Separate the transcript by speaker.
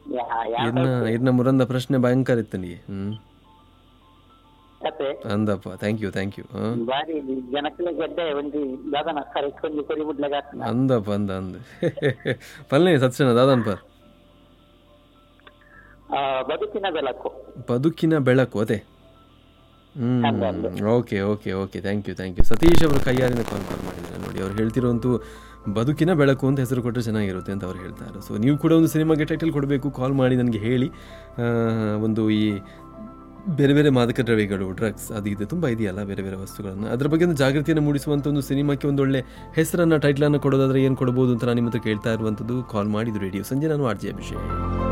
Speaker 1: ಯಾ- ಯಾವ
Speaker 2: ಇರ್ನ ಇರ್ನ ಮುರಂದ ಪ್ರಶ್ನೆ ಭಯಂಕರ ಇತ್ತು ನೀ ಹ್ಮ್
Speaker 1: ಕತೆ
Speaker 2: ಅಂದಪ್ಪ ಥ್ಯಾಂಕ್ ಯು ಥ್ಯಾಂಕ್ ಯು ಹಾಂ
Speaker 1: ಬಾರಿ ಜನಕ್ಲೆ ಗೆಡ್ಡೆ ಒಂಜಿ ದಾದನ ಕರೆಕೊಂಡಿ ಕೊರಿ ಮುಡ್ಲಾಗ
Speaker 2: ಅಂದಪ್ಪ ಅಂದ ಅಂದ ಪಲ್ಲೆ ಸತ್ಸನ ದಾದನ್ ಪರ್
Speaker 1: ಬದುಕಿನ ಬೆಳಕು
Speaker 2: ಬದುಕಿನ ಬೆಳಕು ಅದೇ hmm okay okay okay thank you thank you Satish ಅವರು ಕೈಯಾರಿಂದ ಕಾಲ್ ಕಾಲ್ ಮಾಡಿದ್ದಾರೆ ನೋಡಿ ಅವ್ರು ಹೇಳ್ತಿರುವಂತೂ ಬದುಕಿನ ಬೆಳಕು ಅಂತ ಹೆಸರು ಕೊಟ್ಟರೆ ಚೆನ್ನಾಗಿರುತ್ತೆ ಅಂತ ಅವ್ರು ಹೇಳ್ತಾರೆ ಸೊ ನೀವು ಕೂಡ ಒಂದು ಸಿನಿಮಾಗೆ ಟೈಟಲ್ ಕೊಡಬೇಕು ಕಾಲ್ ಮಾಡಿ ನನಗೆ ಹೇಳಿ ಆ, ಒಂದು ಈ ಬೇರೆ ಬೇರೆ ಮಾದಕ ದ್ರವ್ಯಗಳು ಡ್ರಗ್ಸ್ ಅದು ಇದು ತುಂಬ ಇದೆಯಲ್ಲ ಬೇರೆ ಬೇರೆ ವಸ್ತುಗಳನ್ನು ಅದ್ರ ಬಗ್ಗೆ ಒಂದು ಜಾಗೃತಿಯನ್ನು ಮೂಡಿಸುವಂಥ ಒಂದು ಸಿನಿಮಾಕ್ಕೆ ಒಂದು ಒಳ್ಳೆ ಹೆಸರನ್ನು ಟೈಟ್ಲನ್ನು ಕೊಡೋದಾದ್ರೆ ಏನು ಕೊಡ್ಬೋದು ಅಂತ ನಾನು ನಿಮ್ಮ ಹತ್ರ ಕೇಳ್ತಾ ಇರುವಂಥದ್ದು ಕಾಲ್ ಮಾಡಿದ್ದು ರೇಡಿಯೋ ಸಂಜೆ ನಾನು ಆರ್ ಜೆ ಅಭಿಷೇಕ್